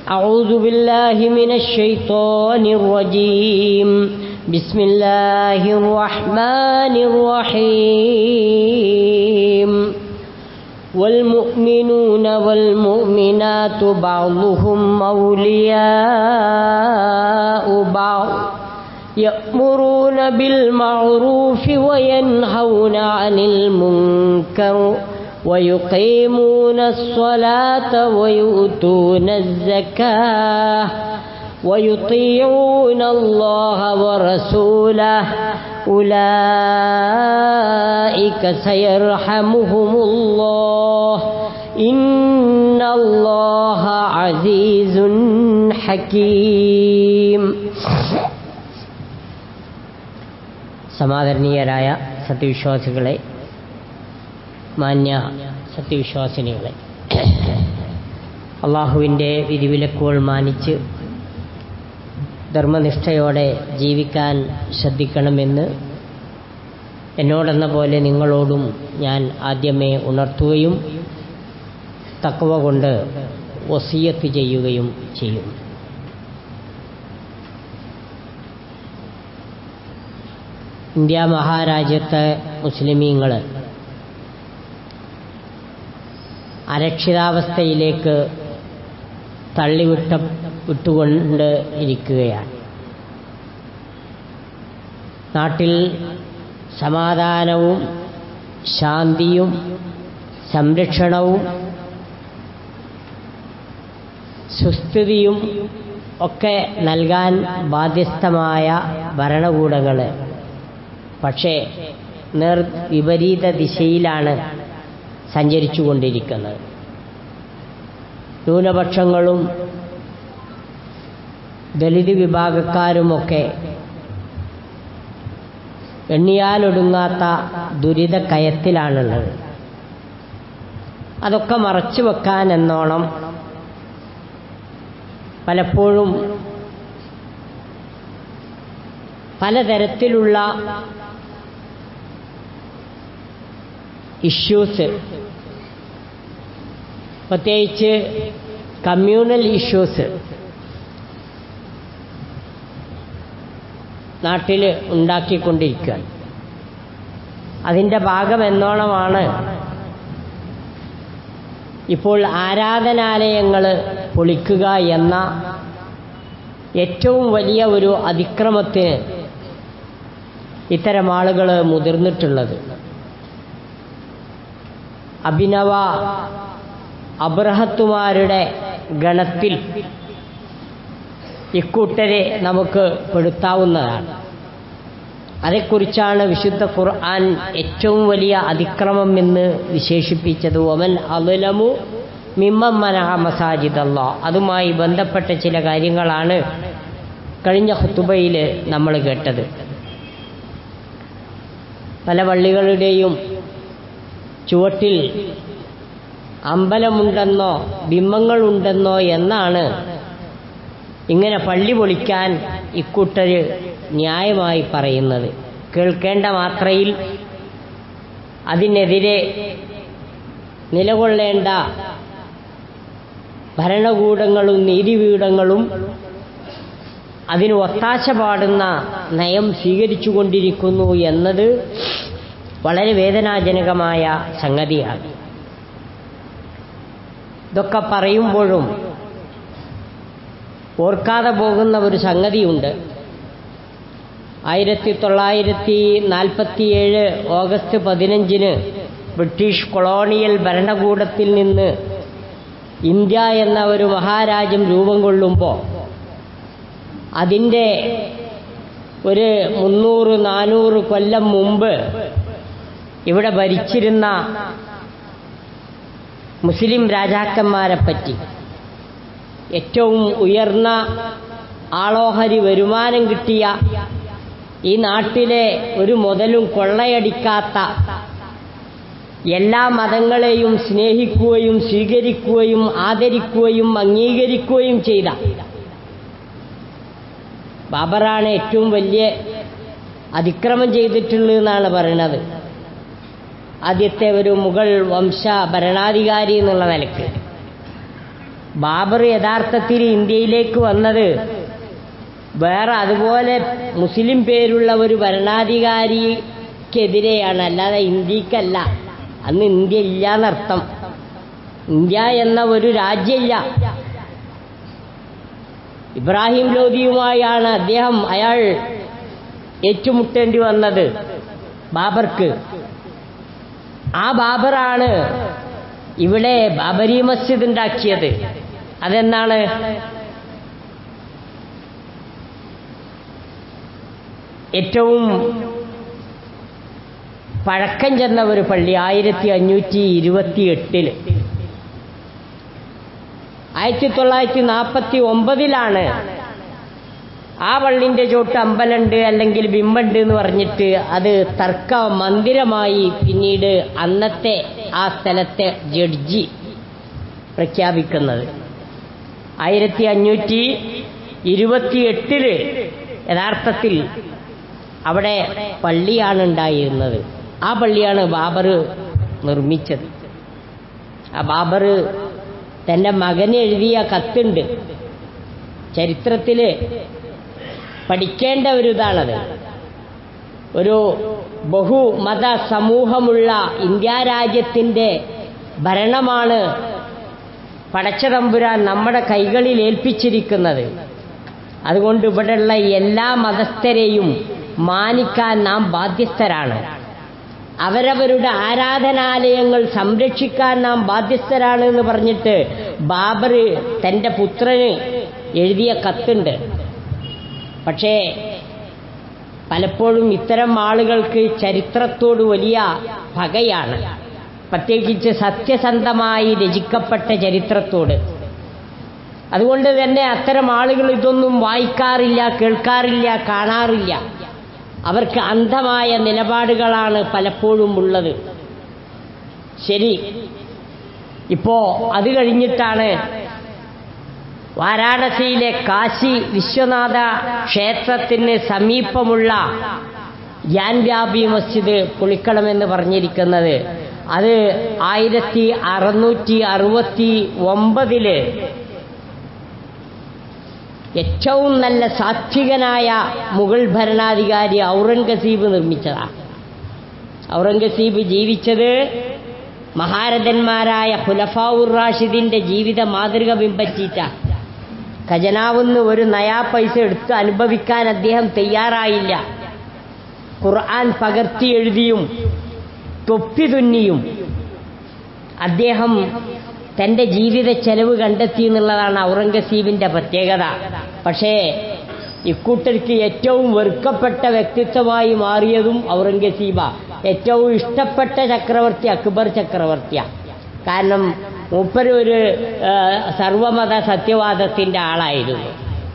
أعوذ بالله من الشيطان الرجيم بسم الله الرحمن الرحيم والمؤمنون والمؤمنات بعضهم أولياء بعض يأمرون بالمعروف وينهون عن المنكر ويقيمون الصلاة ويؤتون الزكاة ويطيعون الله ورسوله أولئك سيرحمهم الله إن الله عزيز حكيم സമാദരണീയരായ സത്യവിശ്വാസികളെ മാന്യ സത്യവിശ്വാസിനികളെ അള്ളാഹുവിൻ്റെ വിധിവിലക്കുകൾ മാനിച്ച് ധർമ്മനിഷ്ഠയോടെ ജീവിക്കാൻ ശ്രദ്ധിക്കണമെന്ന് എന്നോടെന്ന പോലെ നിങ്ങളോടും ഞാൻ ആദ്യമേ ഉണർത്തുകയും തക്കവ കൊണ്ട് വസീയത്ത് ചെയ്യുകയും ചെയ്യും ഇന്ത്യ മഹാരാജ്യത്തെ മുസ്ലിമീങ്ങൾ അരക്ഷിതാവസ്ഥയിലേക്ക് തള്ളിവിട്ട വിട്ടുകൊണ്ട് ഇരിക്കുകയാണ് നാട്ടിൽ സമാധാനവും ശാന്തിയും സംരക്ഷണവും സുസ്ഥിതിയും ഒക്കെ നൽകാൻ ബാധ്യസ്ഥമായ ഭരണകൂടങ്ങൾ പക്ഷേ നേർ വിപരീത ദിശയിലാണ് സഞ്ചരിച്ചു കൊണ്ടിരിക്കുന്നത് ന്യൂനപക്ഷങ്ങളും ദളിത് വിഭാഗക്കാരുമൊക്കെ എണ്ണിയാലൊടുങ്ങാത്ത ദുരിത കയത്തിലാണുള്ളത് അതൊക്കെ മറച്ചു വെക്കാൻ എന്നോണം പലപ്പോഴും പലതരത്തിലുള്ള ഇഷ്യൂസ് പ്രത്യേകിച്ച് കമ്മ്യൂണൽ ഇഷ്യൂസ് നാട്ടിൽ ഉണ്ടാക്കിക്കൊണ്ടിരിക്കുകയാണ് അതിൻ്റെ ഭാഗം എന്നോണമാണ് ഇപ്പോൾ ആരാധനാലയങ്ങൾ പൊളിക്കുക എന്ന ഏറ്റവും വലിയ ഒരു അതിക്രമത്തിന് ഇത്തരം ആളുകൾ മുതിർന്നിട്ടുള്ളത് അഭിനവ അബ്രഹത്തുമാരുടെ ഗണത്തിൽ ഇക്കൂട്ടരെ നമുക്ക് പെടുത്താവുന്നതാണ് അതേക്കുറിച്ചാണ് വിശുദ്ധ ഖുർആൻ ഏറ്റവും വലിയ അതിക്രമം എന്ന് വിശേഷിപ്പിച്ചത് ഒമൻ അലുലമു മിമ്മന മസാജിദ് അല്ലാ അതുമായി ബന്ധപ്പെട്ട ചില കാര്യങ്ങളാണ് കഴിഞ്ഞ ഹുത്തുബയിൽ നമ്മൾ കേട്ടത് പല പള്ളികളുടെയും ചുവട്ടിൽ അമ്പലമുണ്ടെന്നോ ബിംബങ്ങളുണ്ടെന്നോ എന്നാണ് ഇങ്ങനെ പള്ളി പൊളിക്കാൻ ഇക്കൂട്ടർ ന്യായമായി പറയുന്നത് കേൾക്കേണ്ട മാത്രയിൽ അതിനെതിരെ നിലകൊള്ളേണ്ട ഭരണകൂടങ്ങളും നീതിപീഠങ്ങളും അതിന് ഒത്താശ പാടുന്ന നയം സ്വീകരിച്ചുകൊണ്ടിരിക്കുന്നു എന്നത് വളരെ വേദനാജനകമായ സംഗതിയാണ് ഇതൊക്കെ പറയുമ്പോഴും ഓർക്കാതെ പോകുന്ന ഒരു സംഗതിയുണ്ട് ആയിരത്തി തൊള്ളായിരത്തി നാൽപ്പത്തിയേഴ് ഓഗസ്റ്റ് പതിനഞ്ചിന് ബ്രിട്ടീഷ് കൊളോണിയൽ ഭരണകൂടത്തിൽ നിന്ന് ഇന്ത്യ എന്ന ഒരു മഹാരാജ്യം രൂപം കൊള്ളുമ്പോൾ അതിൻ്റെ ഒരു മുന്നൂറ് നാനൂറ് കൊല്ലം മുമ്പ് ഇവിടെ ഭരിച്ചിരുന്ന മുസ്ലിം രാജാക്കന്മാരെ പറ്റി ഏറ്റവും ഉയർന്ന ആളോഹരി വരുമാനം കിട്ടിയ ഈ നാട്ടിലെ ഒരു മുതലും കൊള്ളയടിക്കാത്ത എല്ലാ മതങ്ങളെയും സ്നേഹിക്കുകയും സ്വീകരിക്കുകയും ആദരിക്കുകയും അംഗീകരിക്കുകയും ചെയ്ത ബാബറാണ് ഏറ്റവും വലിയ അതിക്രമം ചെയ്തിട്ടുള്ളതെന്നാണ് പറയുന്നത് ആദ്യത്തെ ഒരു മുഗൾ വംശ ഭരണാധികാരി എന്നുള്ള നിലയ്ക്ക് ബാബർ യഥാർത്ഥത്തിൽ ഇന്ത്യയിലേക്ക് വന്നത് വേറെ അതുപോലെ മുസ്ലിം പേരുള്ള ഒരു ഭരണാധികാരിക്കെതിരെയാണ് അല്ലാതെ ഇന്ത്യക്കല്ല അന്ന് ഇന്ത്യ ഇല്ലാന്നർത്ഥം ഇന്ത്യ എന്ന ഒരു രാജ്യമില്ല ഇബ്രാഹിം ലോധിയുമായാണ് അദ്ദേഹം അയാൾ ഏറ്റുമുട്ടേണ്ടി വന്നത് ബാബർക്ക് ആ ബാബറാണ് ഇവിടെ ബാബരി മസ്ജിദ് ഉണ്ടാക്കിയത് അതെന്താണ് ഏറ്റവും പഴക്കം ചെന്ന ഒരു പള്ളി ആയിരത്തി അഞ്ഞൂറ്റി ഇരുപത്തി എട്ടില് ആയിരത്തി തൊള്ളായിരത്തി നാൽപ്പത്തി ഒമ്പതിലാണ് ആ പള്ളിന്റെ ചോട്ട് അമ്പലമുണ്ട് അല്ലെങ്കിൽ ബിംബുണ്ട് എന്ന് പറഞ്ഞിട്ട് അത് തർക്ക മന്ദിരമായി പിന്നീട് അന്നത്തെ ആ സ്ഥലത്തെ ജഡ്ജി പ്രഖ്യാപിക്കുന്നത് ആയിരത്തി അഞ്ഞൂറ്റി ഇരുപത്തിയെട്ടില് യഥാർത്ഥത്തിൽ അവിടെ പള്ളിയാണ് ഉണ്ടായിരുന്നത് ആ പള്ളിയാണ് ബാബർ നിർമ്മിച്ചത് ആ ബാബർ തൻ്റെ മകന് എഴുതിയ കത്തുണ്ട് ചരിത്രത്തിൽ പഠിക്കേണ്ട ഒരു ഇതാണത് ഒരു ബഹുമത സമൂഹമുള്ള ഇന്ത്യ രാജ്യത്തിൻ്റെ ഭരണമാണ് പടച്ചതമ്പുരാൻ നമ്മുടെ കൈകളിൽ ഏൽപ്പിച്ചിരിക്കുന്നത് അതുകൊണ്ട് ഇവിടെയുള്ള എല്ലാ മതസ്ഥരെയും മാനിക്കാൻ നാം ബാധ്യസ്ഥരാണ് അവരവരുടെ ആരാധനാലയങ്ങൾ സംരക്ഷിക്കാൻ നാം ബാധ്യസ്ഥരാണ് എന്ന് പറഞ്ഞിട്ട് ബാബർ തൻ്റെ പുത്രന് എഴുതിയ കത്തുണ്ട് പക്ഷേ പലപ്പോഴും ഇത്തരം ആളുകൾക്ക് ചരിത്രത്തോട് വലിയ പകയാണ് പ്രത്യേകിച്ച് സത്യസന്ധമായി രചിക്കപ്പെട്ട ചരിത്രത്തോട് അതുകൊണ്ട് തന്നെ അത്തരം ആളുകൾ ഇതൊന്നും വായിക്കാറില്ല കേൾക്കാറില്ല കാണാറില്ല അവർക്ക് അന്ധമായ നിലപാടുകളാണ് പലപ്പോഴും ഉള്ളത് ശരി ഇപ്പോ അത് കഴിഞ്ഞിട്ടാണ് വാരാണസിയിലെ കാശി വിശ്വനാഥ ക്ഷേത്രത്തിന് സമീപമുള്ള യാൻവ്യാപി മസ്ജിദ് പൊളിക്കണമെന്ന് പറഞ്ഞിരിക്കുന്നത് അത് ആയിരത്തി അറുന്നൂറ്റി അറുപത്തി ഒമ്പതില് ഏറ്റവും നല്ല സാത്വികനായ മുഗൾ ഭരണാധികാരി ഔറംഗസീബ് നിർമ്മിച്ചതാണ് ഔറംഗസീബ് ജീവിച്ചത് മഹാരഥന്മാരായ ഹുലഫാവുർ റാഷിദിന്റെ ജീവിത മാതൃക ബിംബറ്റിച്ച ഖജനാവുന്ന് ഒരു നയാ പൈസ എടുത്ത് അനുഭവിക്കാൻ അദ്ദേഹം തയ്യാറായില്ല ഖുർആൻ പകർത്തി എഴുതിയും തൊപ്പി തുന്നിയും അദ്ദേഹം തന്റെ ജീവിത ചെലവ് കണ്ടെത്തി എന്നുള്ളതാണ് ഔറംഗസീബിന്റെ പ്രത്യേകത പക്ഷേ ഇക്കൂട്ടർക്ക് ഏറ്റവും വെറുക്കപ്പെട്ട വ്യക്തിത്വമായി മാറിയതും ഔറംഗസീബ ഏറ്റവും ഇഷ്ടപ്പെട്ട ചക്രവർത്തി അക്ബർ ചക്രവർത്തിയാണ് കാരണം മൂപ്പര് ഒരു ആ, സർവമത സത്യവാദത്തിന്റെ ആളായിരുന്നു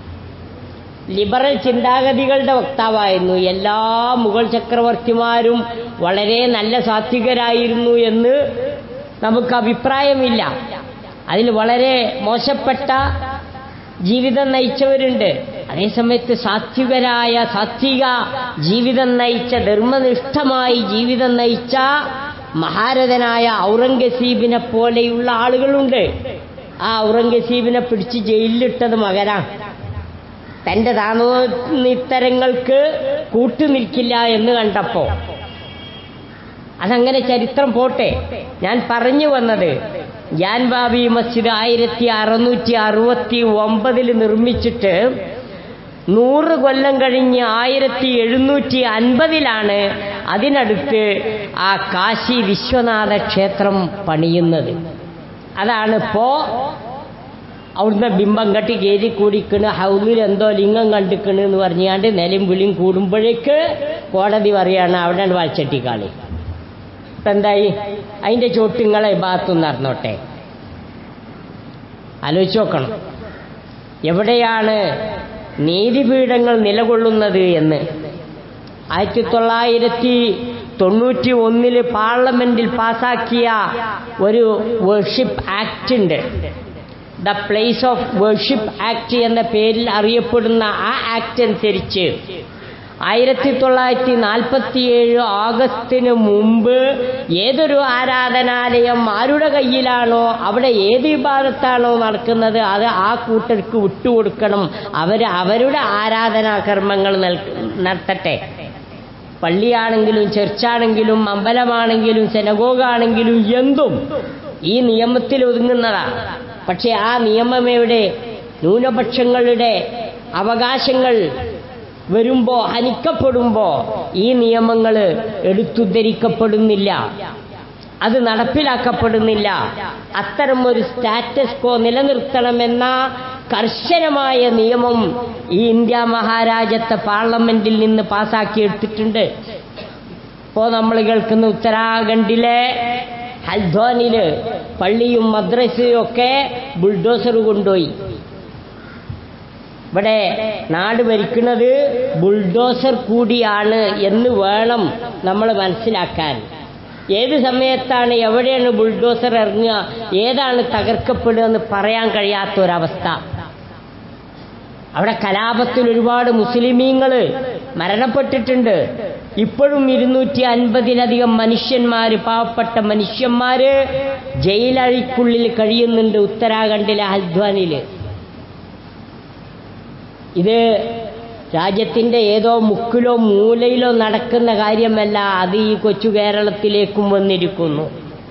ലിബറൽ ചിന്താഗതികളുടെ വക്താവായിരുന്നു എല്ലാ മുഗൾ ചക്രവർത്തിമാരും വളരെ നല്ല സാത്വികരായിരുന്നു എന്ന് നമുക്ക് അഭിപ്രായമില്ല അതിൽ വളരെ മോശപ്പെട്ട ജീവിതം നയിച്ചവരുണ്ട് അതേസമയത്ത് സാത്വികരായ സാത്വിക ജീവിതം നയിച്ച ധർമ്മനിഷ്ഠമായി ജീവിതം നയിച്ച മഹാരഥനായ ഔറംഗസീബിനെ പോലെയുള്ള ആളുകളുണ്ട് ആ ഔറംഗസീബിനെ പിടിച്ച് ജയിലിലിട്ടത് മകനാണ് തന്റെ താനോത്തരങ്ങൾക്ക് കൂട്ടുനിൽക്കില്ല എന്ന് കണ്ടപ്പോ അതങ്ങനെ ചരിത്രം പോട്ടെ ഞാൻ പറഞ്ഞു വന്നത് ജാൻബാബി മസ്ജിദ് ആയിരത്തി അറുന്നൂറ്റി അറുപത്തി ഒമ്പതിൽ നിർമ്മിച്ചിട്ട് നൂറ് കൊല്ലം കഴിഞ്ഞ് ആയിരത്തി എഴുന്നൂറ്റി അൻപതിലാണ് അതിനടുത്ത് ആ കാശി വിശ്വനാഥ ക്ഷേത്രം പണിയുന്നത് അതാണ് ഇപ്പോ അവിടുന്ന് ബിംബം കെട്ടി കയറി കൂടിക്കണ് ഹൗലിൽ എന്തോ ലിംഗം കണ്ടിക്കണ് എന്ന് പറഞ്ഞാണ്ട് നിലയും വിളിയും കൂടുമ്പോഴേക്ക് കോടതി പറയാണ് അവിടെയാണ് വാഴ്ചട്ടിക്കാളി ഇപ്പം എന്തായി അതിൻ്റെ ചോട്ടിങ്ങളെ ഭാഗത്തും നടന്നോട്ടെ ആലോചിച്ച് നോക്കണം എവിടെയാണ് നീതിപീഠങ്ങൾ നിലകൊള്ളുന്നത് എന്ന് ആയിരത്തി തൊള്ളായിരത്തി തൊണ്ണൂറ്റി ഒന്നില് പാർലമെന്റിൽ പാസാക്കിയ ഒരു വേർഷിപ്പ് ആക്ട് ഉണ്ട് the place of worship act എന്ന പേരിൽ അറിയപ്പെടുന്ന ആ ആക്ട് അനുസരിച്ച് ആയിരത്തി തൊള്ളായിരത്തി നാൽപ്പത്തിയേഴ് ആഗസ്റ്റിന് മുമ്പ് ഏതൊരു ആരാധനാലയം ആരുടെ കയ്യിലാണോ അവിടെ ഏത് വിഭാഗത്താണോ നടക്കുന്നത് അത് ആ കൂട്ടർക്ക് വിട്ടുകൊടുക്കണം അവർ അവരുടെ ആരാധനാകർമ്മങ്ങൾ നൽ- നടത്തട്ടെ പള്ളിയാണെങ്കിലും ചർച്ചാണെങ്കിലും അമ്പലമാണെങ്കിലും സെനഗോഗാണെങ്കിലും എന്തും ഈ നിയമത്തിൽ ഒതുങ്ങുന്നതാണ് പക്ഷെ ആ നിയമം എവിടെ ന്യൂനപക്ഷങ്ങളുടെ അവകാശങ്ങൾ വരുമ്പോ ഹനിക്കപ്പെടുമ്പോ ഈ നിയമങ്ങൾ എടുത്തുദ്ധരിക്കപ്പെടുന്നില്ല അത് നടപ്പിലാക്കപ്പെടുന്നില്ല അത്തരം ഒരു സ്റ്റാറ്റസ് കോ നിലനിർത്തണമെന്ന കർശനമായ നിയമം ഈ ഇന്ത്യ മഹാരാജ്യത്തെ പാർലമെന്റിൽ നിന്ന് പാസാക്കിയെടുത്തിട്ടുണ്ട് ഇപ്പോ നമ്മൾ കേൾക്കുന്ന ഉത്തരാഖണ്ഡിലെ ഹൽദ്വാനില് പള്ളിയും മദ്രസയും ഒക്കെ ബുൾഡോസർ കൊണ്ടുപോയി ഇവിടെ നാട് ഭരിക്കുന്നത് ബുൾഡോസർ കൂടിയാണ് എന്ന് വേണം നമ്മൾ മനസ്സിലാക്കാൻ ഏത് സമയത്താണ് എവിടെയാണ് ബുൾഡോസർ ഇറങ്ങുക ഏതാണ് തകർക്കപ്പെടുക എന്ന് പറയാൻ കഴിയാത്ത ഒരവസ്ഥ അവിടെ കലാപത്തിൽ ഒരുപാട് മുസ്ലിമീങ്ങൾ മരണപ്പെട്ടിട്ടുണ്ട് ഇപ്പോഴും ഇരുന്നൂറ്റി അൻപതിലധികം മനുഷ്യന്മാര് പാവപ്പെട്ട മനുഷ്യന്മാര് ജയിലഴിക്കുള്ളിൽ കഴിയുന്നുണ്ട് ഉത്തരാഖണ്ഡിലെ ഹൽദ്വാനില് ഇത് രാജ്യത്തിന്റെ ഏതോ മുക്കിലോ മൂലയിലോ നടക്കുന്ന കാര്യമല്ല അത് ഈ കൊച്ചു കേരളത്തിലേക്കും വന്നിരിക്കുന്നു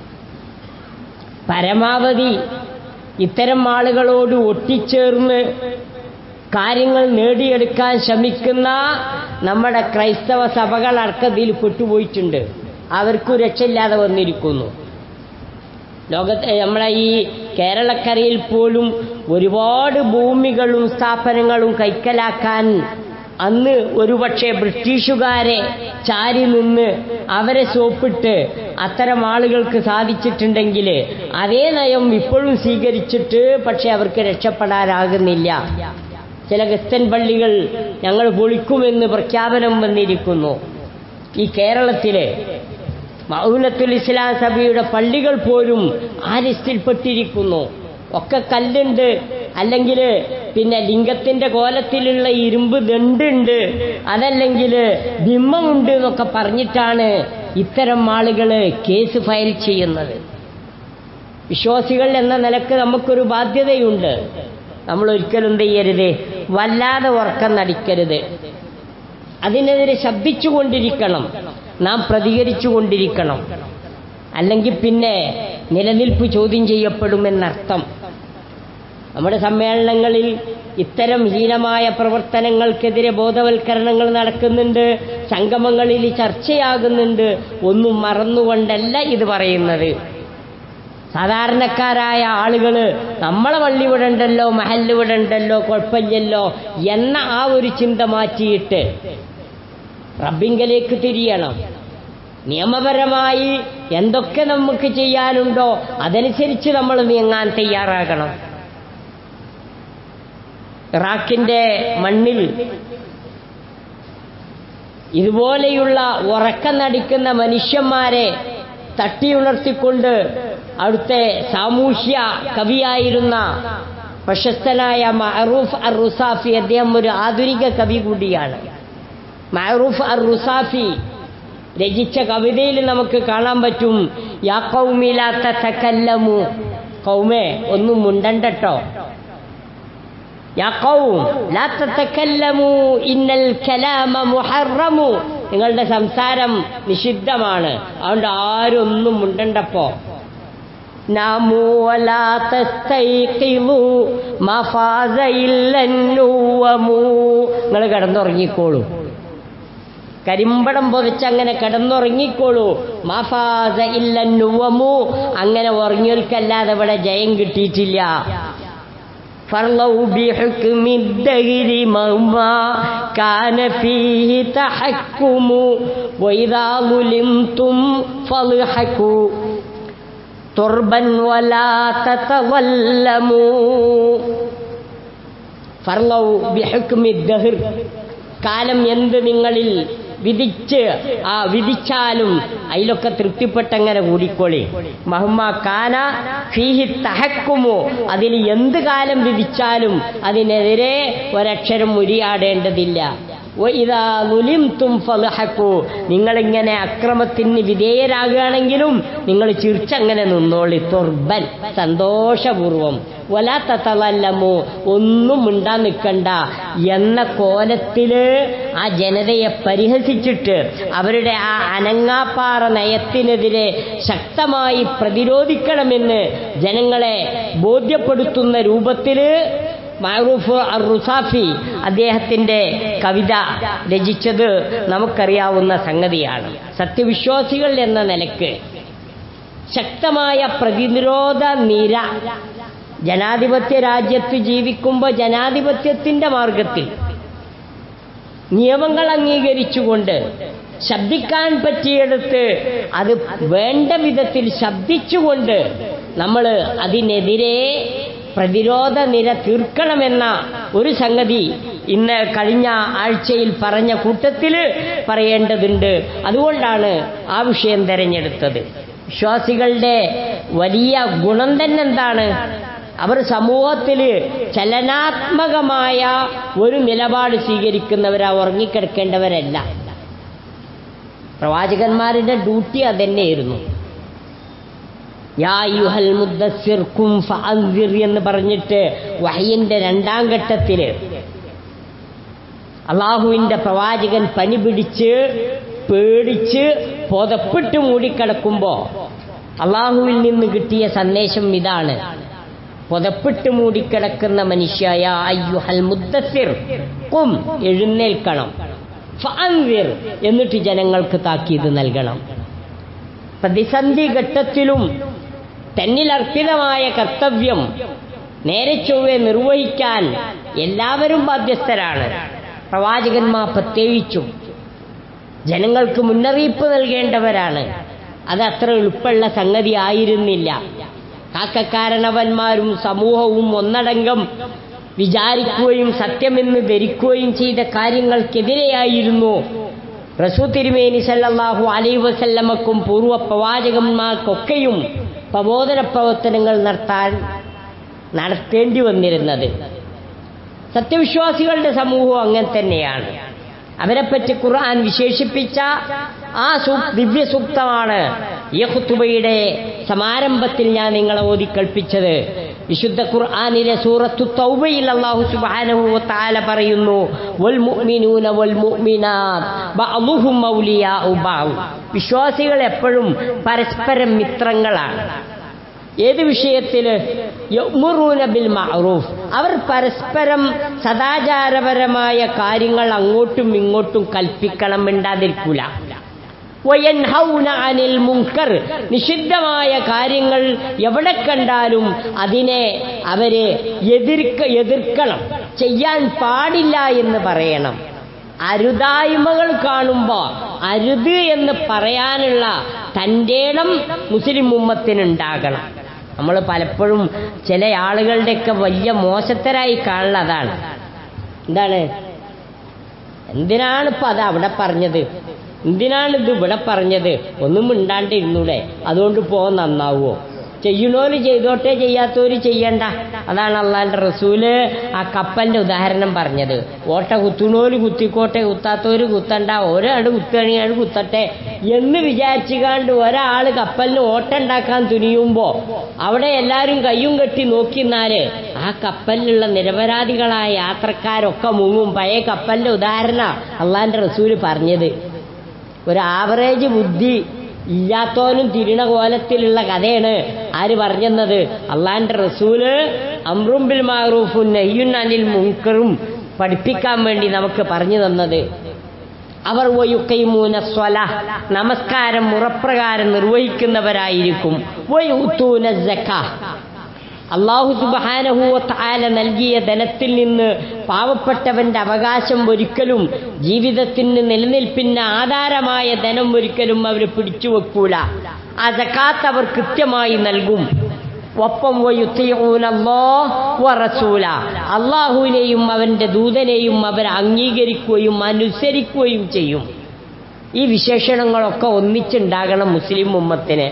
പരമാവധി ഇത്തരം ആളുകളോട് ഒട്ടിച്ചേർന്ന് കാര്യങ്ങൾ നേടിയെടുക്കാൻ ശ്രമിക്കുന്ന നമ്മുടെ ക്രൈസ്തവ സഭകളടക്കം ഇതിൽ പെട്ടുപോയിട്ടുണ്ട് അവർക്കും രക്ഷയില്ലാതെ വന്നിരിക്കുന്നു ലോകത്തെ നമ്മളെ ഈ കേരളക്കരയിൽ പോലും ഒരുപാട് ഭൂമികളും സ്ഥാപനങ്ങളും കൈക്കലാക്കാൻ അന്ന് ഒരുപക്ഷെ ബ്രിട്ടീഷുകാരെ ചാരി നിന്ന് അവരെ സോപ്പിട്ട് അത്തരം ആളുകൾക്ക് സാധിച്ചിട്ടുണ്ടെങ്കിൽ അതേ നയം ഇപ്പോഴും സ്വീകരിച്ചിട്ട് പക്ഷെ അവർക്ക് രക്ഷപ്പെടാനാകുന്നില്ല ചില ക്രിസ്ത്യൻ പള്ളികൾ ഞങ്ങൾ പൊളിക്കുമെന്ന് പ്രഖ്യാപനം വന്നിരിക്കുന്നു ഈ കേരളത്തിലെ മൗനത്തുൽ ഇസ്ലാം സഭയുടെ പള്ളികൾ പോലും ആ ലിസ്റ്റിൽപ്പെട്ടിരിക്കുന്നു ഒക്കെ കല്ലുണ്ട് അല്ലെങ്കിൽ പിന്നെ ലിംഗത്തിന്റെ കോലത്തിലുള്ള ഇരുമ്പ് ദണ്ടുണ്ട് അതല്ലെങ്കിൽ ബിംബമുണ്ട് എന്നൊക്കെ പറഞ്ഞിട്ടാണ് ഇത്തരം ആളുകൾ കേസ് ഫയൽ ചെയ്യുന്നത് വിശ്വാസികൾ എന്ന നിലക്ക് നമുക്കൊരു ബാധ്യതയുണ്ട് നമ്മൾ ഒരിക്കലും എന്ത് ചെയ്യരുത് വല്ലാതെ ഉറക്കം നടിക്കരുത് അതിനെതിരെ ശബ്ദിച്ചുകൊണ്ടിരിക്കണം നാം പ്രതികരിച്ചുകൊണ്ടിരിക്കണം അല്ലെങ്കിൽ പിന്നെ നിലനിൽപ്പ് ചോദ്യം ചെയ്യപ്പെടുമെന്നർത്ഥം നമ്മുടെ സമ്മേളനങ്ങളിൽ ഇത്തരം ഹീനമായ പ്രവർത്തനങ്ങൾക്കെതിരെ ബോധവൽക്കരണങ്ങൾ നടക്കുന്നുണ്ട് സംഗമങ്ങളിൽ ചർച്ചയാകുന്നുണ്ട് ഒന്നും മറന്നുകൊണ്ടല്ല ഇത് പറയുന്നത് സാധാരണക്കാരായ ആളുകൾ നമ്മളെ പള്ളി ഇവിടെ ഉണ്ടല്ലോ മഹല്ല് ഇവിടെ ഉണ്ടല്ലോ കുഴപ്പമില്ലല്ലോ എന്ന ആ ഒരു ചിന്ത മാറ്റിയിട്ട് റബ്ബിങ്കലേക്ക് തിരിയണം നിയമപരമായി എന്തൊക്കെ നമുക്ക് ചെയ്യാനുണ്ടോ അതനുസരിച്ച് നമ്മൾ നീങ്ങാൻ തയ്യാറാകണം ഇറാഖിന്റെ മണ്ണിൽ ഇതുപോലെയുള്ള ഉറക്കം നടിക്കുന്ന മനുഷ്യന്മാരെ തട്ടിയുണർത്തിക്കൊണ്ട് അവിടുത്തെ സാമൂഹ്യ കവിയായിരുന്ന പ്രശസ്തനായ മഅറൂഫ് അർ റുസാഫി അദ്ദേഹം ഒരു ആധുനിക കവി കൂടിയാണ് മഅറൂഫ് അർ റുസാഫി രചിച്ച കവിതയിൽ നമുക്ക് കാണാൻ പറ്റും യാ കൗമിലാത്ത തക്കല്ലമു കൗമേ ഒന്നും മുണ്ടണ്ടട്ടോ യാ കൗം ലാ തതകല്ലമു ഇന്നൽ കലാമ മുഹറമു നിങ്ങളുടെ സംസാരം നിഷിദ്ധമാണ് അതുകൊണ്ട് ആരും ഒന്നും മുണ്ടണ്ടപ്പോ നാമു വലാ തസ്തൈഖിളു മഫാസ ഇല്ലന്നൂവമു നിങ്ങൾ കിടന്നുറങ്ങിക്കോളൂ കരിമ്പടം പൊതിച്ച് അങ്ങനെ കിടന്നുറങ്ങിക്കോളൂ മാഫാസ ഇല്ലന്നുവമു അങ്ങനെ ഉറങ്ങിയവർക്കല്ലാതെ ഇവിടെ ജയം കിട്ടിയിട്ടില്ല فرضوا بحكم الدهر مهما كان فيه تحكم وإذا ظلمتم فاضحكوا تربا ولا تتظلموا ഫർലൗ ബിഹുക്മി ദഹർ കാലം എന്ത് നിങ്ങളിൽ വിധിച്ച് ആ വിധിച്ചാലും അതിലൊക്കെ തൃപ്തിപ്പെട്ടങ്ങനെ കൂടിക്കോളി മഹമ്മ കാന ഫീഹി തഹക്കുമോ അതിൽ എന്ത് കാലം വിധിച്ചാലും അതിനെതിരെ ഒരക്ഷരം മുരിയാടേണ്ടതില്ല ഇതാ നുലിംതും ഫലഹക്കൂ നിങ്ങളിങ്ങനെ അക്രമത്തിന് വിധേയരാകുകയാണെങ്കിലും നിങ്ങൾ ചിരിച്ചങ്ങനെ നിന്നോളി തുർബൻ സന്തോഷപൂർവം വലാത്ത തളല്ലമോ ഒന്നും മിണ്ടാൻ നിൽക്കണ്ട എന്ന കോലത്തില് ആ ജനതയെ പരിഹസിച്ചിട്ട് അവരുടെ ആ അനങ്ങാപ്പാറ നയത്തിനെതിരെ ശക്തമായി പ്രതിരോധിക്കണമെന്ന് ജനങ്ങളെ ബോധ്യപ്പെടുത്തുന്ന രൂപത്തില് മാറൂഫ് അർ റുസാഫി അദ്ദേഹത്തിന്റെ കവിത രചിച്ചത് നമുക്കറിയാവുന്ന സംഗതിയാണ് സത്യവിശ്വാസികൾ എന്ന നിലക്ക് ശക്തമായ പ്രതിരോധ നിര ജനാധിപത്യ രാജ്യത്ത് ജീവിക്കുമ്പോൾ ജനാധിപത്യത്തിന്റെ മാർഗത്തിൽ നിയമങ്ങൾ അംഗീകരിച്ചുകൊണ്ട് ശബ്ദിക്കാൻ പറ്റിയെടുത്ത് അത് വേണ്ട വിധത്തിൽ ശബ്ദിച്ചുകൊണ്ട് നമ്മൾ അതിനെതിരെ പ്രതിരോധ നിര തീർക്കണമെന്ന ഒരു സംഗതി ഇന്ന് കഴിഞ്ഞ ആഴ്ചയിൽ പറഞ്ഞ കൂട്ടത്തിൽ പറയേണ്ടതുണ്ട് അതുകൊണ്ടാണ് ആ വിഷയം തിരഞ്ഞെടുത്തത് വിശ്വാസികളുടെ വലിയ ഗുണം തന്നെ എന്താണ് അവർ സമൂഹത്തിൽ ചലനാത്മകമായ ഒരു നിലപാട് സ്വീകരിക്കുന്നവരാ ഉറങ്ങിക്കിടക്കേണ്ടവരല്ല പ്രവാചകന്മാരുടെ ഡ്യൂട്ടി അതന്നെയായിരുന്നു യാ യുഹൽ മുദ്ദസ്സിർ കും ഫഅൻസിർ എന്ന് പറഞ്ഞിട്ട് വഹയിന്റെ രണ്ടാം ഘട്ടത്തില് അള്ളാഹുവിന്റെ പ്രവാചകൻ പനി പിടിച്ച് പേടിച്ച് പുതപ്പിട്ട് മൂടിക്കിടക്കുമ്പോ അള്ളാഹുവിൽ നിന്ന് കിട്ടിയ സന്ദേശം ഇതാണ് പുതപ്പിട്ട് മൂടിക്കിടക്കുന്ന മനുഷ്യായ അയ്യുഹൽ മുദ്ദസിർ കും എഴുന്നേൽക്കണം ഫഅൻസിർ എന്നിട്ട് ജനങ്ങൾക്ക് താക്കീത് നൽകണം പ്രതിസന്ധി ഘട്ടത്തിലും തന്നിൽ അർപ്പിതമായ കർത്തവ്യം നേരെ ചൊവ്വെ നിർവഹിക്കാൻ എല്ലാവരും ബാധ്യസ്ഥരാണ് പ്രവാചകന്മാർ പ്രത്യേകിച്ചും ജനങ്ങൾക്ക് മുന്നറിയിപ്പ് നൽകേണ്ടവരാണ് അത് അത്ര എളുപ്പമുള്ള സംഗതി ആയിരുന്നില്ല കാക്കക്കാരണവന്മാരും സമൂഹവും ഒന്നടങ്കം വിചാരിക്കുകയും സത്യമെന്ന് ധരിക്കുകയും ചെയ്ത കാര്യങ്ങൾക്കെതിരെയായിരുന്നു റസൂ തിരുമേനി സല്ലല്ലാഹു അലൈ വസല്ലമക്കും പൂർവ്വ പ്രവാചകന്മാർക്കൊക്കെയും പ്രബോധന പ്രവർത്തനങ്ങൾ നടത്താൻ നടത്തേണ്ടി വന്നിരുന്നത് സത്യവിശ്വാസികളുടെ സമൂഹം അങ്ങനെ തന്നെയാണ് അവരെപ്പറ്റി ഖുർആൻ വിശേഷിപ്പിച്ച ആ സൂ ദിവ്യസൂക്തമാണ് ഈ ഖുത്തുബയുടെ സമാരംഭത്തിൽ ഞാൻ നിങ്ങളെ ഓതി കൽപ്പിച്ചത് വിശുദ്ധ ഖുർആനിലെ സൂറത്തു തൗബയിൽ അല്ലാഹു സുബ്ഹാനഹു വ തആല പറയുന്നു വൽ മുഅ്മിനൂന വൽ മുഅ്മിനാത്ത് ബഅദുഹും ഔലിയാഉ ബഅദ് വിശ്വാസികൾ എപ്പോഴും പരസ്പരം മിത്രങ്ങളാണ് ഏത് വിഷയത്തില് യഅ്മുറൂന ബിൽ മഅറൂഫ് അവർ പരസ്പരം സദാചാരപരമായ കാര്യങ്ങൾ അങ്ങോട്ടും ഇങ്ങോട്ടും കൽപ്പിക്കണം മിണ്ടാതിരിക്കൂല വയൻഹൗന അനിൽ മുങ്കർ നിഷിദ്ധമായ കാര്യങ്ങൾ എവിടെ കണ്ടാലും അതിനെ അവരെ എതിർക്ക എതിർക്കണം ചെയ്യാൻ പാടില്ല എന്ന് പറയണം അരുതായ്മകൾ കാണുമ്പോൾ അരുത് എന്ന് പറയാനുള്ള തൻ്റെ ഇടം മുസ്ലിം ഉമ്മത്തിനുണ്ടാകണം നമ്മൾ പലപ്പോഴും ചില ആളുകളുടെയൊക്കെ വലിയ മോശത്തരായി കാണുന്നതാണ് എന്താണ് എന്തിനാണ് ഇപ്പൊ അത് അവിടെ പറഞ്ഞത് എന്തിനാണ് ഇത് ഇവിടെ പറഞ്ഞത് ഒന്നും മിണ്ടാണ്ട് ഇരുന്നൂടെ അതുകൊണ്ട് പോകാൻ നന്നാവുമോ ചെയ്യണോര് ചെയ്തോട്ടെ ചെയ്യാത്തവര് ചെയ്യണ്ട അതാണ് അള്ളാന്റെ റസൂല് ആ കപ്പലിന്റെ ഉദാഹരണം പറഞ്ഞത് ഓട്ട കുത്തുണോര് കുത്തിക്കോട്ടെ കുത്താത്തവര് കുത്തണ്ട ഒരാട് കുത്തുകയാണെങ്കിൽ കുത്തട്ടെ എന്ന് വിചാരിച്ചുകാണ്ട് ഒരാൾ കപ്പലിന് ഓട്ട ഉണ്ടാക്കാൻ തുനിയുമ്പോ അവിടെ എല്ലാവരും കയ്യും കെട്ടി നോക്കിന്നാല് ആ കപ്പലിലുള്ള നിരപരാധികളായ യാത്രക്കാരൊക്കെ മുങ്ങും പഴയ കപ്പലിന്റെ ഉദാഹരണ അള്ളാന്റെ റസൂല് പറഞ്ഞത് ഒരു ആവറേജ് ബുദ്ധി ഇല്ലാത്തോനും തിരിണ കോലത്തിലുള്ള കഥയാണ് ആര് പറഞ്ഞെന്നത് അള്ളാന്റെ റസൂല് അമ്രും ബിൽ മാറൂഫും നെയ്യുൻ അനിൽ മുങ്കറും പഠിപ്പിക്കാൻ വേണ്ടി നമുക്ക് പറഞ്ഞു തന്നത് അവർ വയുക്കൈമൂന സ്വല നമസ്കാരം മുറപ്രകാരം നിർവഹിക്കുന്നവരായിരിക്കും വയുത്തൂന ജക്ക അള്ളാഹു സുബാനഹുവത്തായ നൽകിയ ധനത്തിൽ നിന്ന് പാവപ്പെട്ടവന്റെ അവകാശം ഒരിക്കലും ജീവിതത്തിന് നിലനിൽപ്പിന് ആധാരമായ ധനം ഒരിക്കലും അവർ പിടിച്ചു വെക്കൂല ആ ജക്കാത്ത് അവർ കൃത്യമായി നൽകും ഒപ്പം റസൂല അള്ളാഹുവിനെയും അവന്റെ ദൂതനെയും അവർ അംഗീകരിക്കുകയും അനുസരിക്കുകയും ചെയ്യും ഈ വിശേഷണങ്ങളൊക്കെ ഒന്നിച്ചുണ്ടാകണം മുസ്ലിം ഉമ്മത്തിന്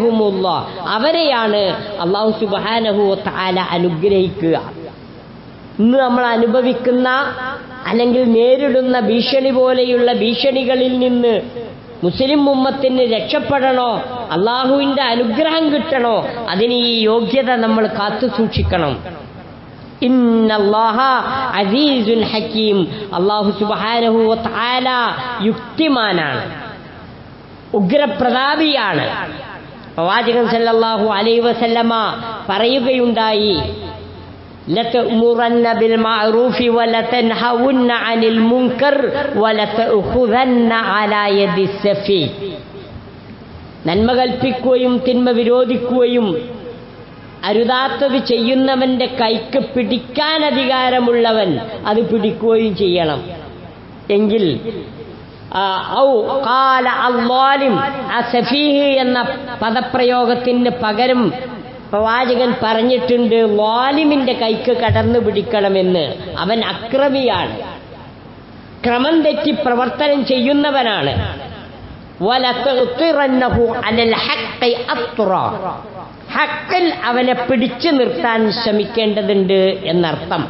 ഉലായിക്കസൈറഹമുല്ല അവരെയാണ് അള്ളാഹു സുബാനഹു താല അനുഗ്രഹിക്കുക ഇന്ന് നമ്മൾ അനുഭവിക്കുന്ന അല്ലെങ്കിൽ നേരിടുന്ന ഭീഷണി പോലെയുള്ള ഭീഷണികളിൽ നിന്ന് മുസ്ലിം ഉമ്മത്തിന് രക്ഷപ്പെടണോ അള്ളാഹുവിന്റെ അനുഗ്രഹം കിട്ടണോ അതിന് ഈ യോഗ്യത നമ്മൾ കാത്തു സൂക്ഷിക്കണം ഇന്നല്ലാഹ അസീസുൻ ഹക്കീം അള്ളാഹു സുബ്ഹാനഹു വതആല യുക്തിമാനാണ് ഉഗ്രപ്രതാപിയാണ് പ്രവാചകൻ സല്ലല്ലാഹു അലൈഹി വസല്ലമ പറയുകയുണ്ടായി لتأمرن بالمعروف ولتنهون عن المنكر ولتأخذن على يد السفي നന്മ കൽപ്പിക്കുകയും തിന്മ വിരോധിക്കുകയും അരുതാത്തത് ചെയ്യുന്നവന്റെ കൈക്ക് പിടിക്കാൻ അധികാരമുള്ളവൻ അത് പിടിക്കുകയും ചെയ്യണം എങ്കിൽ ആ, ഔ കാല അള്ളാലിം ആ സഫീഹ് എന്ന പദപ്രയോഗത്തിന് പകരം പ്രവാചകൻ പറഞ്ഞിട്ടുണ്ട് വാലിമിന്റെ കൈക്ക് കടന്നു പിടിക്കണമെന്ന് അവൻ അക്രമിയാണ് ക്രമം തെറ്റി പ്രവർത്തനം ചെയ്യുന്നവനാണ് വലത്തുറന്നഹു അലൽ ഹഖ് അത്തുറ ഹക്കിൽ അവനെ പിടിച്ചു നിർത്താൻ ശ്രമിക്കേണ്ടതുണ്ട് എന്നർത്ഥം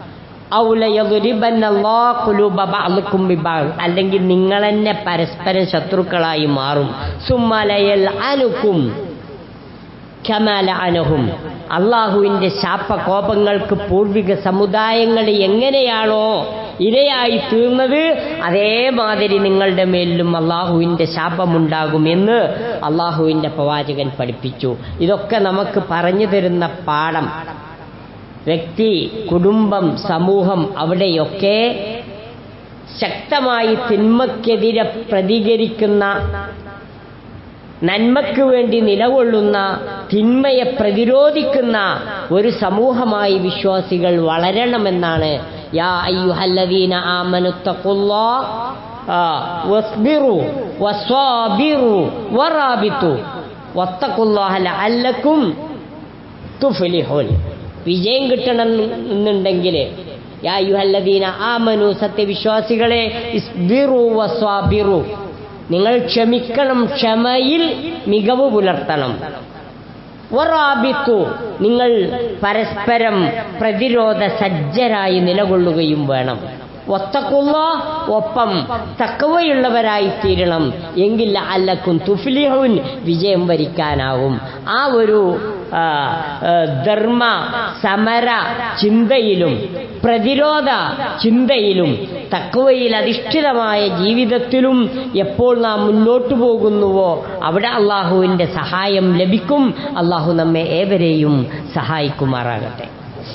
അല്ലെങ്കിൽ നിങ്ങൾ തന്നെ പരസ്പരം ശത്രുക്കളായി മാറും സുമ്മലയൽ അനുക്കും ഖമാല അനഹും അള്ളാഹുവിന്റെ ശാപ കോപങ്ങൾക്ക് പൂർവിക സമുദായങ്ങൾ എങ്ങനെയാണോ ഇരയായി തീർന്നത് അതേമാതിരി നിങ്ങളുടെ മേലിലും അള്ളാഹുവിന്റെ ശാപമുണ്ടാകുമെന്ന് അള്ളാഹുവിന്റെ പ്രവാചകൻ പഠിപ്പിച്ചു ഇതൊക്കെ നമുക്ക് പറഞ്ഞു തരുന്ന പാഠം വ്യക്തി കുടുംബം സമൂഹം അവിടെയൊക്കെ ശക്തമായി തിന്മക്കെതിരെ പ്രതികരിക്കുന്ന നന്മയ്ക്ക് വേണ്ടി നിലകൊള്ളുന്ന തിന്മയെ പ്രതിരോധിക്കുന്ന ഒരു സമൂഹമായി വിശ്വാസികൾ വളരണമെന്നാണ് യാ അയ്യുഹല്ലദീന ആമനുത്തഖുല്ലാ വസ്ബിറു വസ്വാബിറു വറാബിത്തു വത്തഖുല്ലാഹ ലഅല്ലക്കും തുഫ്ലിഹുൻ വിജയം കിട്ടണം എന്നുണ്ടെങ്കിൽ യാ അയ്യുഹല്ലദീന ആമനു സത്യവിശ്വാസികളെ ഇസ്ബിറു വസ്വാബിറു നിങ്ങൾ ക്ഷമിക്കണം ക്ഷമയിൽ മികവ് പുലർത്തണം വറാബിത്തു നിങ്ങൾ പരസ്പരം പ്രതിരോധ സജ്ജരായി നിലകൊള്ളുകയും വേണം ഒത്തക്കുള്ള ഒപ്പം തക്കവയുള്ളവരായി തീരണം എങ്കിൽ അല്ലക്കും തുഫ്ലിഹുൻ വിജയം വരിക്കാനാവും ആ ഒരു ആ, ആ, ധർമ്മ സമര ചിന്തയിലും പ്രതിരോധ ചിന്തയിലും തക്കവയിൽ അധിഷ്ഠിതമായ ജീവിതത്തിലും എപ്പോൾ നാം മുന്നോട്ടു പോകുന്നുവോ അവിടെ അള്ളാഹുവിൻ്റെ സഹായം ലഭിക്കും അള്ളാഹു നമ്മെ ഏവരെയും സഹായിക്കുമാറാകട്ടെ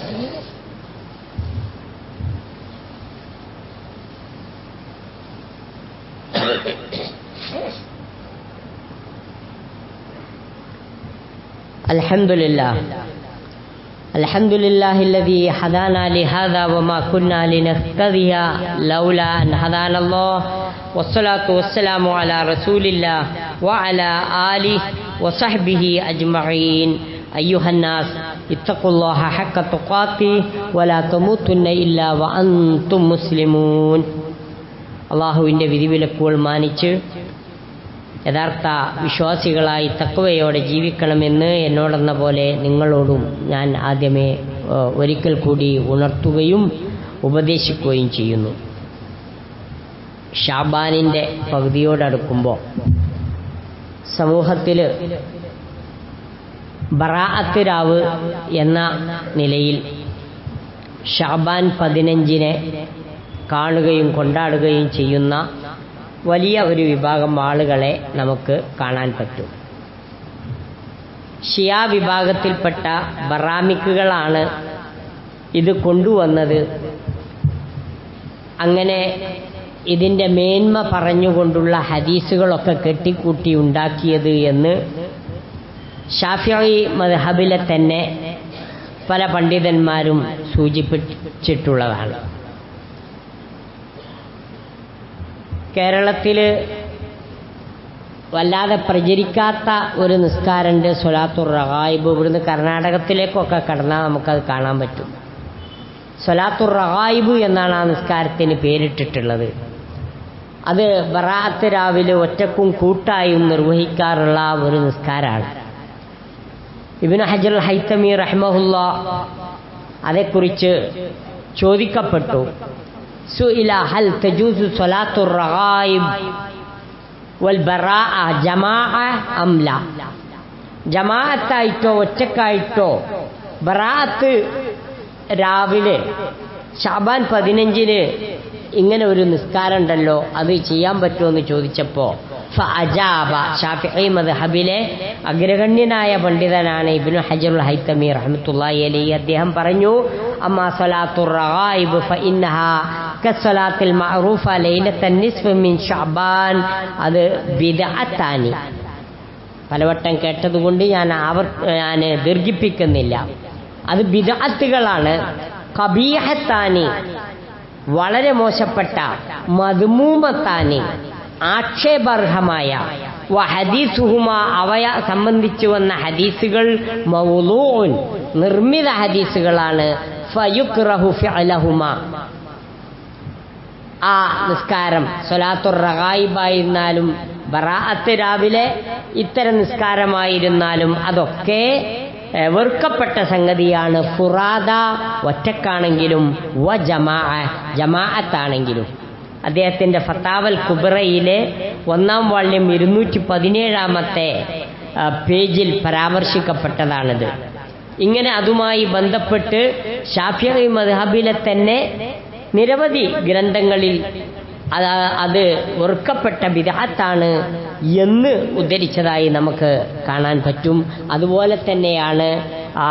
الحمد لله الحمد لله الذي هدانا لهذا وما كنا لنهتدي لولا أن هدانا الله والصلاة والسلام على رسول الله وعلى آله وصحبه أجمعين أيها الناس اتقوا الله حق تقاته ولا تموتن إلا وأنتم مسلمون അള്ളാഹുവിൻ്റെ വിധിവിലക്കുകൾ മാനിച്ച് യഥാർത്ഥ വിശ്വാസികളായി തക്കവയോടെ ജീവിക്കണമെന്ന് എന്നോടെന്ന പോലെ നിങ്ങളോടും ഞാൻ ആദ്യമേ ഏഹ്, ഒരിക്കൽ കൂടി ഉണർത്തുകയും ഉപദേശിക്കുകയും ചെയ്യുന്നു ഷാബാനിൻ്റെ പകുതിയോടടുക്കുമ്പോൾ സമൂഹത്തിൽ ബറാഅത്ത് രാവ് എന്ന നിലയിൽ ഷാബാൻ പതിനഞ്ചിനെ കാണുകയും കൊണ്ടാടുകയും ചെയ്യുന്ന വലിയ ഒരു വിഭാഗം ആളുകളെ നമുക്ക് കാണാൻ പറ്റും ഷിയ വിഭാഗത്തിൽപ്പെട്ട ബറാമിക്കുകളാണ് ഇത് കൊണ്ടുവന്നത് അങ്ങനെ ഇതിൻ്റെ മേന്മ പറഞ്ഞുകൊണ്ടുള്ള ഹദീസുകളൊക്കെ കെട്ടിക്കൂട്ടി ഉണ്ടാക്കിയത് എന്ന് ഷാഫിഈ മദ്ഹബിലെ തന്നെ പല പണ്ഡിതന്മാരും സൂചിപ്പിച്ചിട്ടുള്ളതാണ് കേരളത്തിൽ വല്ലാതെ പ്രചരിക്കാത്ത ഒരു നിസ്കാരമുണ്ട് സൊലാത്തുർ റഹായിബ് ഇവിടുന്ന് കർണാടകത്തിലേക്കൊക്കെ കടന്നാൽ നമുക്കത് കാണാൻ പറ്റും സൊലാത്തുർ റഹായിബ് എന്നാണ് ആ നിസ്കാരത്തിന് പേരിട്ടിട്ടുള്ളത് അത് ബറാത്ത് രാവിലെ ഒറ്റക്കും കൂട്ടായും നിർവഹിക്കാറുള്ള ഒരു നിസ്കാരമാണ് ഇബിന് ഹജർ ഹൈത്തമി റഹ്മഹുല്ല അതേക്കുറിച്ച് ചോദിക്കപ്പെട്ടു സുഇല ഹൽ തജൂസു സ്വലാത്തു റഗായിബ് വൽ ബറാഅ ജമാഅ അംല ജമാഅത്തായിട്ടോ ഒറ്റക്കായിട്ടോ ബറാഅത്ത് രാവിലെ ഷാബാൻ പതിനഞ്ചിന് ഇങ്ങനെ ഒരു നിസ്കാരം ഉണ്ടല്ലോ അത് ചെയ്യാൻ പറ്റുമോ എന്ന് ചോദിച്ചപ്പോൾ ഫഅജാബ ഷാഫിഈ മദ്ഹബിലെ അഗ്രഗണ്യനായ പണ്ഡിതനാണ് ഇബ്നു ഹജറുൽ ഹൈത്തമി റഹ്മത്തുള്ളാഹി അലൈഹി അദ്ദേഹം പറഞ്ഞു അമ്മാ സ്വലാത്തുർ റഗായിബ് ഫഇന്നഹാ കസ്സലാത്തിൽ മഅറൂഫ ലൈലത്തൻ നിസ്ഫ് മിൻ ഷഅബാൻ അത് ബിദ്അത്താനി പലവട്ടം കേട്ടതുകൊണ്ട് ഞാൻ ആവർ ഞാൻ ദീർഘിപ്പിക്കുന്നില്ല അത് ബിദഅത്തുകളാണ് കബീഹത്താനി വളരെ മോശപ്പെട്ട മധുമൂമത്താനി ആക്ഷേപാർഹമായ വ ഹദീസുഹുമ അവയെ സംബന്ധിച്ചു വന്ന ഹദീസുകൾ മൗലൂൻ നിർമ്മിത ഹദീസുകളാണ് ഫയുക്റഹു ഫിഅലഹുമ ആ നിസ്കാരം സൊലാത്തുർ റഗായിബായിരുന്നാലും ബറാഅത്ത് രാവിലെ ഇത്തരം നിസ്കാരമായിരുന്നാലും അതൊക്കെ ഏഹ്, വെറുക്കപ്പെട്ട സംഗതിയാണ് ഫുറാദ ഒറ്റക്കാണെങ്കിലും വ ജമാ ജമാഅത്താണെങ്കിലും അദ്ദേഹത്തിന്റെ ഫത്താവൽ കുബറയിലെ ഒന്നാം വാള്യം ഇരുന്നൂറ്റി പതിനേഴാമത്തെ ആ, പേജിൽ പരാമർശിക്കപ്പെട്ടതാണിത് ഇങ്ങനെ അതുമായി ബന്ധപ്പെട്ട് ഷാഫിഈ മദ്ഹബിലെ തന്നെ നിരവധി ഗ്രന്ഥങ്ങളിൽ അത് അത് വെറുക്കപ്പെട്ട വിദാത്താണ് എന്ന് ഉദ്ധരിച്ചതായി നമുക്ക് കാണാൻ പറ്റും അതുപോലെ തന്നെയാണ് ആ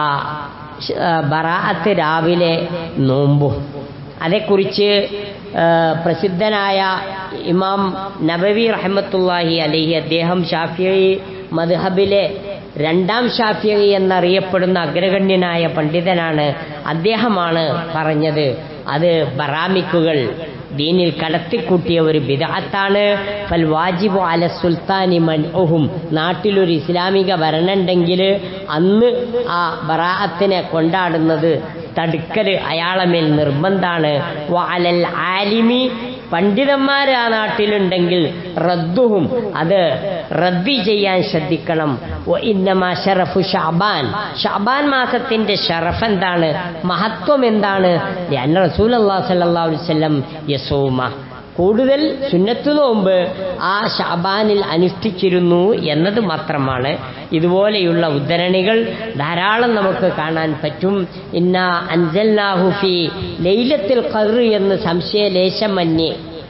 ഷ- ആ, ബറാഅത്ത് രാവിലെ നോമ്പും അതേക്കുറിച്ച് ആ, പ്രസിദ്ധനായ ഇമാം നബവി റഹ്മത്തുള്ളാഹി അലൈഹി അദ്ദേഹം ഷാഫിഈ മദ്ഹബിലെ രണ്ടാം ഷാഫിഈ എന്നറിയപ്പെടുന്ന അഗ്രഗണ്യനായ പണ്ഡിതനാണ് അദ്ദേഹമാണ് പറഞ്ഞത് അത് ബറാമിക്കുകൾ ദീനിൽ കടത്തിക്കൂട്ടിയ ഒരു ബിദഅത്താണ് ഫൽ വാജിബു അല സുൽത്താനി മൻഉഹും നാട്ടിലൊരു ഇസ്ലാമിക ഭരണമുണ്ടെങ്കിൽ അന്ന് ആ ബറാഅത്തിനെ കൊണ്ടാടുന്നത് തടുക്കല് അയാളെ മേൽ നിർബന്ധാണ് വഅലൽ ആലിമി പണ്ഡിതന്മാർ ആ നാട്ടിലുണ്ടെങ്കിൽ റദ്ദുഹും അത് റദ്ദി ചെയ്യാൻ ശ്രദ്ധിക്കണം വ ഇന്നമാ ഷറഫു ഷാബാൻ ഷാബാൻ മാസത്തിന്റെ ഷറഫ് എന്താണ് മഹത്വം എന്താണ് ലഅന്ന റസൂലുള്ളാഹി സ്വല്ലല്ലാഹു അലൈഹി വസല്ലം യസൂമ കൂടുതൽ സുന്നത്ത് നോമ്പ് ആ ഷാബാനിൽ അനുഷ്ഠിച്ചിരുന്നു എന്നത് മാത്രമാണ് ഇതുപോലെയുള്ള ഉദ്ധരണികൾ ധാരാളം നമുക്ക് കാണാൻ പറ്റും ഇന്ന അൻസൽനാഹു ഫി ലൈലത്തിൽ ഖദ്ർ എന്ന് സംശയലേശമന്യേ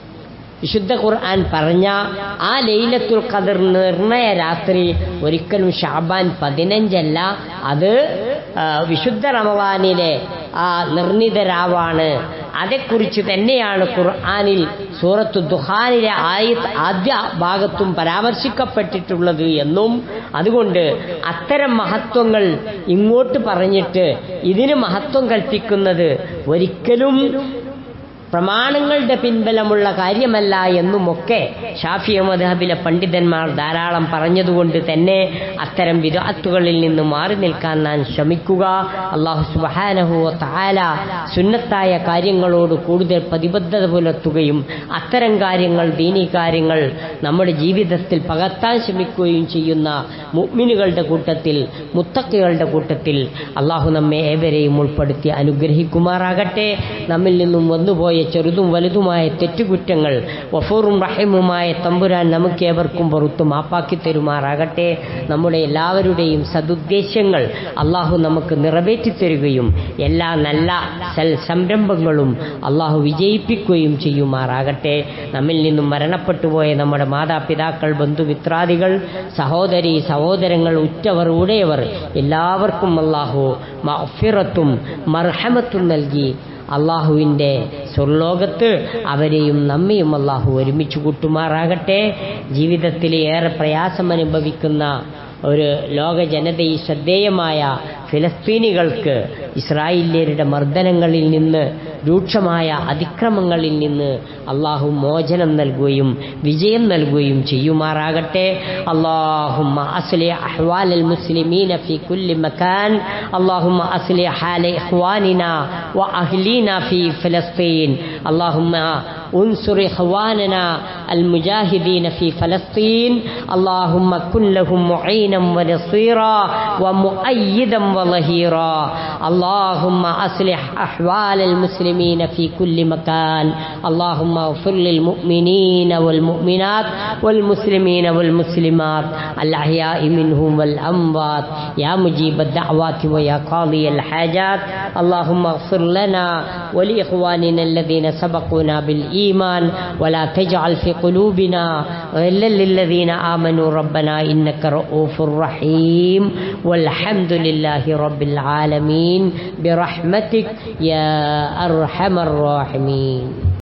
വിശുദ്ധ ഖുർആൻ പറഞ്ഞ ആ ലൈലത്തുൽ ഖദർ നിർണയ രാത്രി ഒരിക്കലും ഷാബാൻ പതിനഞ്ചല്ല അത് ആ, വിശുദ്ധ റമവാനിലെ ആ നിർണിത രാവാണ് അതേക്കുറിച്ച് തന്നെയാണ് ഖുർആനിൽ സൂറത്തു ദുഹാനിലെ ആയത് ആദ്യ ഭാഗത്തും പരാമർശിക്കപ്പെട്ടിട്ടുള്ളത് എന്നും അതുകൊണ്ട് അത്തരം മഹത്വങ്ങൾ ഇങ്ങോട്ട് പറഞ്ഞിട്ട് ഇതിന് മഹത്വം കൽപ്പിക്കുന്നത് ഒരിക്കലും പ്രമാണങ്ങളുടെ പിൻബലമുള്ള കാര്യമല്ല എന്നുമൊക്കെ ഷാഫി മദ്ഹബിലെ പണ്ഡിതന്മാർ ധാരാളം പറഞ്ഞതുകൊണ്ട് തന്നെ അത്തരം വിദഗ്ധകളിൽ നിന്ന് മാറി നിൽക്കാൻ നാം ശ്രമിക്കുക അള്ളാഹു സുബാനഹു താല സുന്നത്തായ കാര്യങ്ങളോട് കൂടുതൽ പ്രതിബദ്ധത പുലർത്തുകയും അത്തരം കാര്യങ്ങൾ ദീനീ കാര്യങ്ങൾ നമ്മുടെ ജീവിതത്തിൽ പകർത്താൻ ശ്രമിക്കുകയും ചെയ്യുന്ന മുഅ്മിനുകളുടെ കൂട്ടത്തിൽ മുത്തക്കികളുടെ കൂട്ടത്തിൽ അള്ളാഹു നമ്മെ ഏവരെയും ഉൾപ്പെടുത്തി അനുഗ്രഹിക്കുമാറാകട്ടെ നമ്മിൽ നിന്നും വന്നുപോയ ചെറുതും വലുതുമായ തെറ്റുകുറ്റങ്ങൾ വഫൂറും റഹിമുമായ തമ്പുരാൻ നമുക്കേവർക്കും പുറത്തു മാപ്പാക്കി തരുമാറാകട്ടെ നമ്മുടെ എല്ലാവരുടെയും സതുദ്ദേശങ്ങൾ അള്ളാഹു നമുക്ക് നിറവേറ്റി തരുകയും എല്ലാ നല്ല സൽ സംരംഭങ്ങളും അള്ളാഹു വിജയിപ്പിക്കുകയും ചെയ്യുമാറാകട്ടെ നമ്മിൽ നിന്നും മരണപ്പെട്ടുപോയ നമ്മുടെ മാതാപിതാക്കൾ ബന്ധുമിത്രാദികൾ സഹോദരി സഹോദരങ്ങൾ ഉറ്റവർ ഉടയവർ എല്ലാവർക്കും അള്ളാഹു മഫിറത്തും മർഹമത്തും നൽകി അള്ളാഹുവിൻ്റെ സ്വർലോകത്ത് അവരെയും നമ്മയും അള്ളാഹു ഒരുമിച്ച് കൂട്ടുമാറാകട്ടെ ജീവിതത്തിൽ ഏറെ പ്രയാസം അനുഭവിക്കുന്ന ഒരു ലോക ജനതയിൽ ശ്രദ്ധേയമായ ഫിലസ്തീനികൾക്ക് ഇസ്രായേല്യരുടെ മർദ്ദനങ്ങളിൽ നിന്ന് രൂക്ഷമായ അതിക്രമങ്ങളിൽ നിന്ന് അള്ളാഹു മോചനം നൽകുകയും വിജയം നൽകുകയും ചെയ്യുമാറാകട്ടെ അള്ളാഹുമ്മ അസ്ലി അഹ്വാൽ المسلمين في كل مكان اللهم أصلح حال إخواننا وأهلينا في فلسطين اللهم انصر إخواننا المجاهدين في فلسطين اللهم كن لهم معينا ونصيرا ومؤيدا وظهيرا اللهم أصلح أحوال المسلمين في كل مكان اللهم اغفر للمؤمنين والمؤمنات والمسلمين والمسلمات الأحياء منهم والأموات يا مجيب الدعوات ويا قاضي الحاجات اللهم اغفر لنا ولإخواننا الذين سبقونا بالإيمان ولا تجعل في قلوبنا غلا للذين آمنوا ربنا إنك رؤوف رحيم والحمد لله رب العالمين برحمتك يا أرحم الراحمين